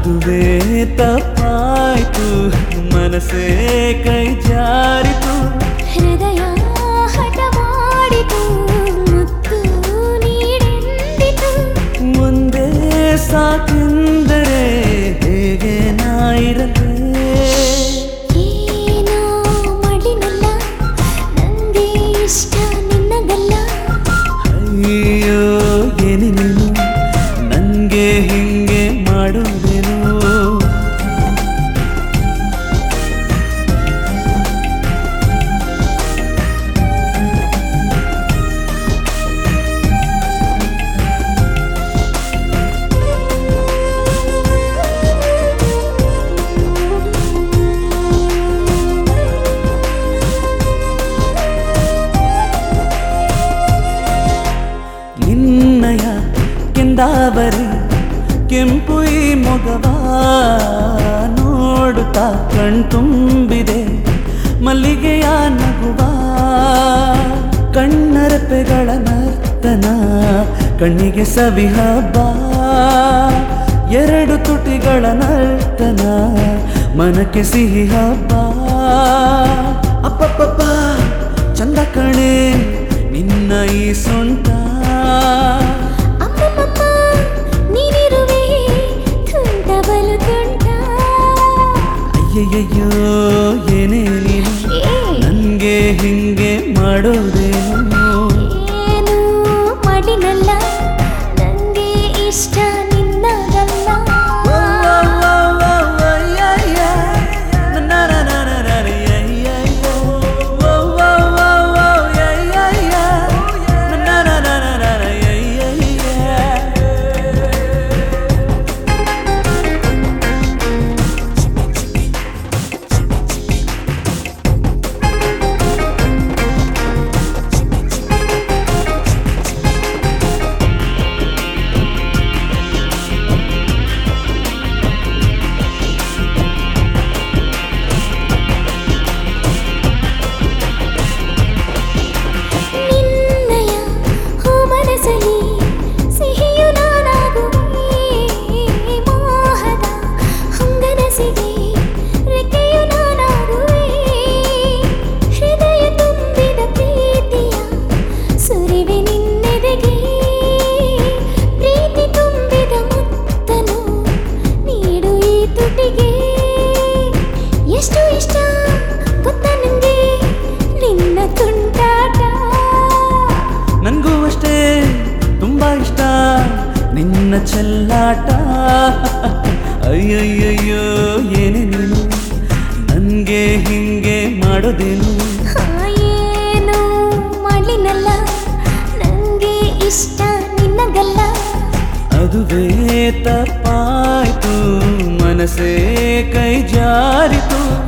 ಅದುವೇ ತಪ್ಪಾಯ್ತು ಮನಸ್ಸೇ ಕೈ ಜಾರಿತು ಹೃದಯ ಹಠ ಮಾಡಿತು ಮುತ್ತು ನೀಡೆಂದಿತು ಮುಂದೆ ಸಾಕೆಂದರೆ ಹೇಗೆ ನಾ ಇರಲೇ ಏನೋ ಮಡಿನಲ್ಲ ನಂಗೆ ಇಷ್ಟ ನಿನ್ನಗಲ್ಲ ಅಯ್ಯೋ ಏನಿ ನೀನು ನನ್ಗೆ ಹಿಂಗೆ ಮಾಡೋದೇನು ನಿನ್ನಯ ಕೆಂದಾವರಿ ಕೆಂಪು ಈ ಮೊಗವ ನೋಡುತ್ತಾ ಕಣ್ತುಂಬಿದೆ ಮಲ್ಲಿಗೆಯ ನಗುವ ಕಣ್ಣರಪೆಗಳ ನರ್ತನ ಕಣ್ಣಿಗೆ ಸವಿ ಹಬ್ಬ ಎರಡು ತುಟಿಗಳ ನರ್ತನ ಮನಕ್ಕೆ ಸಿಹಿ ಹಬ್ಬ ಅಪ್ಪಪ್ಪಪ್ಪ ಚಂದ ಕಣೆ ನಿನ್ನ ಈ ಸೊಂಟ ಅಮ್ಮಮ್ಮಮ್ಮ ನೀನಿರುವೆ ತುಂಟ ಬಲು ತುಂಟ ಅಯ್ಯಯ್ಯೋ ಏನೇ ನೀನು ಏ, ನನ್ಗೆ ಹಿಂಗೆ ಮಾಡೋದೇನು ಏನು ಮಡಿನಲ್ಲ ನಂಗೆ ಇಷ್ಟ ನಿನ್ನಗಲ್ಲ ನಿನ್ನಯ ಹೂ ಮನಸಲಿ ಸಿಹಿಯು ನಾನಾಗುವೆ ಮೋಹದ ಹೊಂಗನಸಿಗೆ ರೆಕ್ಕೆಯು ನಾನಾಗುವೆ ಹೃದಯ ತುಂಬಿದ ಪ್ರೀತಿಯ ಸುರಿವೆ ನಿನ್ನೆದೆಗೆ ಪ್ರೀತಿ ತುಂಬಿದ ಮುತ್ತನು ನೀಡು ಈ ತುಟಿಗೆ ಎಷ್ಟು ಇಷ್ಟ ಗೊತ್ತಾ ನಂಗೆ ನಿನ್ನ ತುಂಟಾಟ ನನ್ಗೂ ಅಷ್ಟೇ ತುಂಬಾ ಇಷ್ಟ ನಿನ್ನ ಚೆಲ್ಲಾಟ ಅಯ್ಯಯ್ಯಯ್ಯೋ ಏನೇ ನೀನು ನನ್ಗೆ ಹಿಂಗೆ ಮಾಡೋದೇನು ಆ, ಏನು ಮಾಡ್ಲಿನಲ್ಲ ನಂಗೆ ಇಷ್ಟ ನಿನ್ನಗಲ್ಲ ಅದುವೇ ತಪ್ಪಾಯ್ತು ಮನಸ್ಸೇ ಕೈ ಜಾರಿತು